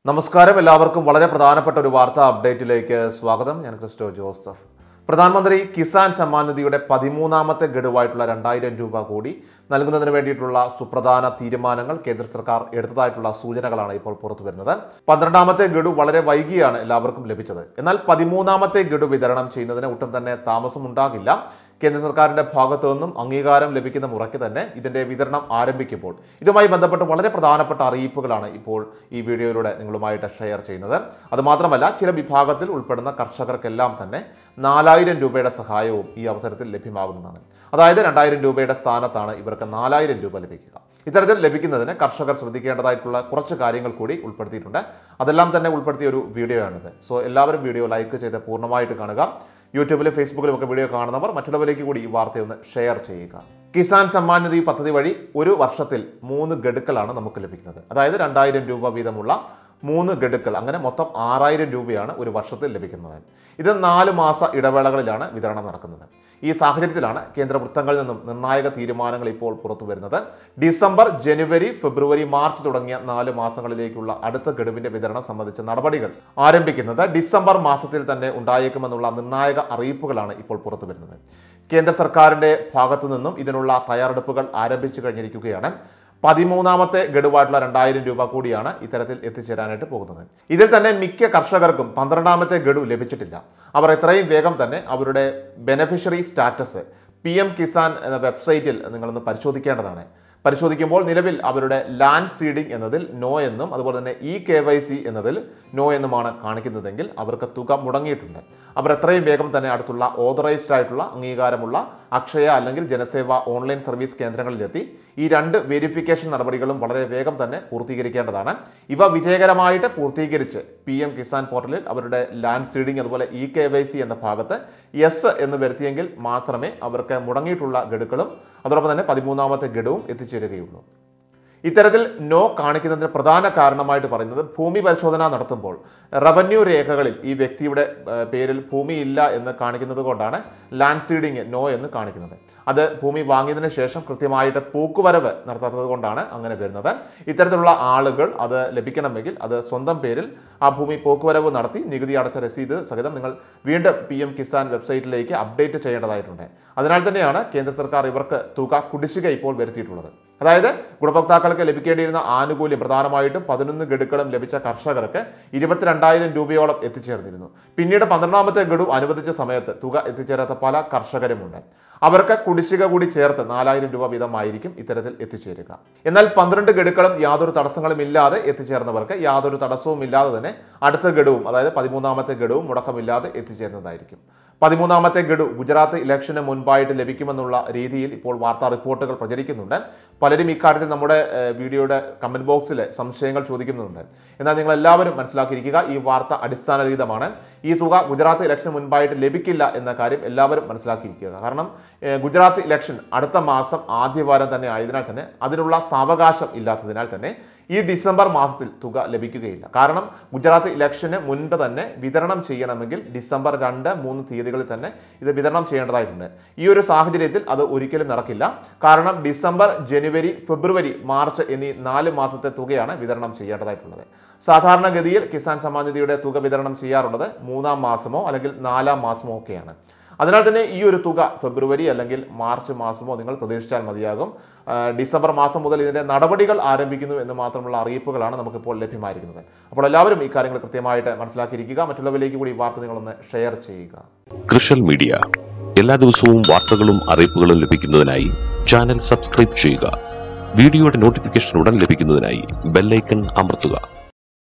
നമസ്കാരം എല്ലാവർക്കും വളരെ പ്രധാനപ്പെട്ട ഒരു വാർത്താ അപ്ഡേറ്റിലേക്ക് സ്വാഗതം ഞാൻ ക്രിസ്റ്റോ ജോസഫ് പ്രധാനമന്ത്രി കിസാൻ സമ്മാൻ നിധിയുടെ പതിമൂന്നാമത്തെ ഗഡുവായിട്ടുള്ള രണ്ടായിരം രൂപ കൂടി നൽകുന്നതിന് വേണ്ടിയിട്ടുള്ള സുപ്രധാന തീരുമാനങ്ങൾ കേന്ദ്ര സർക്കാർ എടുത്തതായിട്ടുള്ള സൂചനകളാണ് ഇപ്പോൾ പുറത്തു വരുന്നത് പന്ത്രണ്ടാമത്തെ ഗഡു വളരെ വൈകിയാണ് എല്ലാവർക്കും ലഭിച്ചത് എന്നാൽ പതിമൂന്നാമത്തെ ഗഡു വിതരണം ചെയ്യുന്നതിന് ഒട്ടും തന്നെ താമസമുണ്ടാകില്ല കേന്ദ്ര സർക്കാരിന്റെ ഭാഗത്തു നിന്നും അംഗീകാരം ലഭിക്കുന്ന മുറയ്ക്ക് തന്നെ ഇതിന്റെ വിതരണം ആരംഭിക്കുമ്പോൾ ഇതുമായി ബന്ധപ്പെട്ട് വളരെ പ്രധാനപ്പെട്ട അറിയിപ്പുകളാണ് ഇപ്പോൾ ഈ വീഡിയോയിലൂടെ നിങ്ങളുമായിട്ട് ഷെയർ ചെയ്യുന്നത് അതുമാത്രമല്ല ചില വിഭാഗത്തിൽ ഉൾപ്പെടുന്ന കർഷകർക്കെല്ലാം തന്നെ നാലായിരം രൂപയുടെ സഹായവും ഈ അവസരത്തിൽ ലഭ്യമാകുന്നതാണ് അതായത് രണ്ടായിരം രൂപയുടെ സ്ഥാനത്താണ് ഇവർക്ക് നാലായിരം രൂപ ലഭിക്കുക ഇത്തരത്തിൽ ലഭിക്കുന്നതിന് കർഷകർ ശ്രദ്ധിക്കേണ്ടതായിട്ടുള്ള കുറച്ച് കാര്യങ്ങൾ കൂടി ഉൾപ്പെടുത്തിയിട്ടുണ്ട് അതെല്ലാം തന്നെ ഉൾപ്പെടുത്തിയ ഒരു വീഡിയോ ആണിത് സോ എല്ലാവരും വീഡിയോ ലൈക്ക് ചെയ്ത് പൂർണ്ണമായിട്ട് കാണുക യൂട്യൂബിലും ഫേസ്ബുക്കിലും ഒക്കെ വീഡിയോ കാണുന്നവർ മറ്റുള്ളവരിലേക്ക് കൂടി ഈ വാർത്തയൊന്ന് ഷെയർ ചെയ്യുക കിസാൻ സമ്മാൻ നിധി പദ്ധതി വഴി ഒരു വർഷത്തിൽ മൂന്ന് ഗഡുക്കളാണ് നമുക്ക് ലഭിക്കുന്നത് അതായത് രണ്ടായിരം രൂപ വീതമുള്ള മൂന്ന് ഗഡുക്കൾ അങ്ങനെ മൊത്തം ആറായിരം രൂപയാണ് ഒരു വർഷത്തിൽ ലഭിക്കുന്നത് ഇത് നാല് മാസ ഇടവേളകളിലാണ് വിതരണം നടക്കുന്നത് ഈ സാഹചര്യത്തിലാണ് കേന്ദ്ര വൃത്തങ്ങളിൽ നിന്നും നിർണായക തീരുമാനങ്ങൾ ഇപ്പോൾ പുറത്തു വരുന്നത് ഡിസംബർ ജനുവരി ഫെബ്രുവരി മാർച്ച് തുടങ്ങിയ നാല് മാസങ്ങളിലേക്കുള്ള അടുത്ത ഗഡുവിന്റെ വിതരണം സംബന്ധിച്ച നടപടികൾ ആരംഭിക്കുന്നത് ഡിസംബർ മാസത്തിൽ തന്നെ ഉണ്ടായേക്കുമെന്നുള്ള നിർണായക അറിയിപ്പുകളാണ് ഇപ്പോൾ പുറത്തു വരുന്നത് കേന്ദ്ര സർക്കാരിന്റെ ഭാഗത്തു നിന്നും ഇതിനുള്ള തയ്യാറെടുപ്പുകൾ ആരംഭിച്ചു കഴിഞ്ഞിരിക്കുകയാണ് പതിമൂന്നാമത്തെ ഗഡുവായിട്ടുള്ള രണ്ടായിരം രൂപ കൂടിയാണ് ഇത്തരത്തിൽ എത്തിച്ചേരാനായിട്ട് പോകുന്നത് ഇതിൽ തന്നെ മിക്ക കർഷകർക്കും പന്ത്രണ്ടാമത്തെ ഗഡു ലഭിച്ചിട്ടില്ല അവർ എത്രയും വേഗം തന്നെ അവരുടെ beneficiary status P M Kisan എന്ന വെബ്സൈറ്റിൽ നിങ്ങളൊന്ന് പരിശോധിക്കേണ്ടതാണ് പരിശോധിക്കുമ്പോൾ നിലവിൽ അവരുടെ ലാൻഡ് സീഡിംഗ് എന്നതിൽ നോ എന്നും അതുപോലെ തന്നെ ഇ കെ വൈ സി എന്നതിൽ നോ എന്നുമാണ് കാണിക്കുന്നതെങ്കിൽ അവർക്ക് തുക മുടങ്ങിയിട്ടുണ്ട് അവർ എത്രയും വേഗം തന്നെ അടുത്തുള്ള ഓതറൈസ്ഡ് ആയിട്ടുള്ള അംഗീകാരമുള്ള അക്ഷയ അല്ലെങ്കിൽ ജനസേവ ഓൺലൈൻ സർവീസ് കേന്ദ്രങ്ങളിലെത്തി ഈ രണ്ട് വെരിഫിക്കേഷൻ നടപടികളും വളരെ വേഗം തന്നെ പൂർത്തീകരിക്കേണ്ടതാണ് ഇവ വിജയകരമായിട്ട് പൂർത്തീകരിച്ച് പി എം കിസാൻ പോർട്ടലിൽ അവരുടെ ലാൻഡ് സീഡിംഗ് അതുപോലെ ഇ കെ വൈ സി എന്ന ഭാഗത്ത് യെസ് എന്ന് വരുത്തിയെങ്കിൽ മാത്രമേ അവർക്ക് മുടങ്ങിയിട്ടുള്ള ഗഡുക്കളും അതോടൊപ്പം തന്നെ പതിമൂന്നാമത്തെ ഗഡുവും എത്തിച്ചേരുകയുള്ളൂ ഇത്തരത്തിൽ നോ കാണിക്കുന്നതിന് പ്രധാന കാരണമായിട്ട് പറയുന്നത് ഭൂമി പരിശോധന നടത്തുമ്പോൾ റവന്യൂ രേഖകളിൽ ഈ വ്യക്തിയുടെ ഏഹ്, പേരിൽ ഭൂമിയില്ല എന്ന് കാണിക്കുന്നത് കൊണ്ടാണ് ലാൻഡ് സീഡിങ് നോ എന്ന് കാണിക്കുന്നത് അത് ഭൂമി വാങ്ങിയതിനു ശേഷം കൃത്യമായിട്ട് പൂക്കുവരവ് നടത്താത്തത് കൊണ്ടാണ് അങ്ങനെ വരുന്നത് ഇത്തരത്തിലുള്ള ആളുകൾ അത് ലഭിക്കണമെങ്കിൽ അത് സ്വന്തം പേരിൽ ആ ഭൂമി പോക്കുവരവ് നടത്തി നികുതി അടച്ച രസീത് സഹിതം നിങ്ങൾ വീണ്ടും പി എം കിസാൻ വെബ്സൈറ്റിലേക്ക് അപ്ഡേറ്റ് ചെയ്യേണ്ടതായിട്ടുണ്ട് അതിനാൽ തന്നെയാണ് കേന്ദ്ര സർക്കാർ ഇവർക്ക് തുക കുടിശ്ശിക ഇപ്പോൾ വരുത്തിയിട്ടുള്ളത് അതായത് ഗുണഭോക്താക്കൾക്ക് ലഭിക്കേണ്ടിയിരുന്ന ആനുകൂല്യം പ്രധാനമായിട്ടും പതിനൊന്ന് ഗഡുക്കളും ലഭിച്ച കർഷകർക്ക് ഇരുപത്തിരണ്ടായിരം രൂപയോളം എത്തിച്ചേർന്നിരുന്നു പിന്നീട് പന്ത്രണ്ടാമത്തെ ഗഡു അനുവദിച്ച സമയത്ത് തുക എത്തിച്ചേരാത്ത പല കർഷകരുമുണ്ട് അവർക്ക് കുടിശ്ശിക കൂടി ചേർത്ത് നാലായിരം രൂപ വീതമായിരിക്കും ഇത്തരത്തിൽ എത്തിച്ചേരുക എന്നാൽ പന്ത്രണ്ട് ഗഡുക്കളും യാതൊരു തടസ്സങ്ങളും ഇല്ലാതെ എത്തിച്ചേർന്നവർക്ക് യാതൊരു തടസ്സവും ഇല്ലാതെ തന്നെ അടുത്ത ഗഡുവും അതായത് പതിമൂന്നാമത്തെ ഗഡുവും മുടക്കമില്ലാതെ എത്തിച്ചേരുന്നതായിരിക്കും പതിമൂന്നാമത്തെ ഗഡു ഗുജറാത്ത് ഇലക്ഷന് മുൻപായിട്ട് ലഭിക്കുമെന്നുള്ള രീതിയിൽ ഇപ്പോൾ വാർത്താ റിപ്പോർട്ടുകൾ പ്രചരിക്കുന്നുണ്ട് പലരും ഇക്കാര്യത്തിൽ നമ്മുടെ ഏഹ്, വീഡിയോയുടെ കമന്റ് ബോക്സിൽ സംശയങ്ങൾ ചോദിക്കുന്നുണ്ട് എന്നാൽ നിങ്ങൾ എല്ലാവരും മനസ്സിലാക്കിയിരിക്കുക ഈ വാർത്ത അടിസ്ഥാനരഹിതമാണ് ഈ തുക ഗുജറാത്ത് ഇലക്ഷന് മുൻപായിട്ട് ലഭിക്കില്ല എന്ന കാര്യം എല്ലാവരും മനസ്സിലാക്കിയിരിക്കുക കാരണം ഏഹ്, ഗുജറാത്ത് ഇലക്ഷൻ അടുത്ത മാസം ആദ്യവാരം തന്നെ ആയതിനാൽ തന്നെ അതിനുള്ള സാവകാശം ഇല്ലാത്തതിനാൽ തന്നെ ഈ ഡിസംബർ മാസത്തിൽ തുക ലഭിക്കുകയില്ല കാരണം ഗുജറാത്ത് ഇലക്ഷന് മുൻപ് തന്നെ വിതരണം ചെയ്യണമെങ്കിൽ ഡിസംബർ രണ്ട് മൂന്ന് തീയതികളിൽ തന്നെ ഇത് വിതരണം ചെയ്യേണ്ടതായിട്ടുണ്ട് ഈ ഒരു സാഹചര്യത്തിൽ അത് ഒരിക്കലും നടക്കില്ല കാരണം ഡിസംബർ ജനുവരി ഫെബ്രുവരി മാർച്ച് എന്നീ നാല് മാസത്തെ തുകയാണ് വിതരണം ചെയ്യേണ്ടതായിട്ടുള്ളത് സാധാരണഗതിയിൽ കിസാൻ സമ്മാൻ നിധിയുടെ തുക വിതരണം ചെയ്യാറുള്ളത് മൂന്നാം മാസമോ അല്ലെങ്കിൽ നാലാം മാസമോ ഒക്കെയാണ് അതിനാൽ തന്നെ ഈ ഒരു തുക ഫെബ്രുവരി അല്ലെങ്കിൽ മാർച്ച് മാസമോ നിങ്ങൾ പ്രതീക്ഷിച്ചാൽ മതിയാകും ആ, ഡിസംബർ മാസം മുതൽ ഇതിൻ്റെ നടപടികൾ ആരംഭിക്കുന്നു എന്ന് മാത്രമുള്ള അറിയിപ്പുകളാണ് നമുക്കിപ്പോൾ ലഭ്യമായിരിക്കുന്നത് അപ്പോൾ എല്ലാവരും ഈ കാര്യങ്ങൾ കൃത്യമായിട്ട് മനസ്സിലാക്കിയിരിക്കുക മറ്റുള്ളവരിലേക്ക് കൂടി ഈ വാർത്ത നിങ്ങളൊന്ന് ഷെയർ ചെയ്യുക കൃഷൽ മീഡിയ എല്ലാ ദിവസവും വാർത്തകളും അറിയിപ്പുകളും ലഭിക്കുന്നതിനായി ചാനൽ സബ്സ്ക്രൈബ് ചെയ്യുക വീഡിയോയുടെ നോട്ടിഫിക്കേഷൻ ഉടൻ ലഭിക്കുന്നതിനായി ബെല്ലൈക്കൺ അമർത്തുക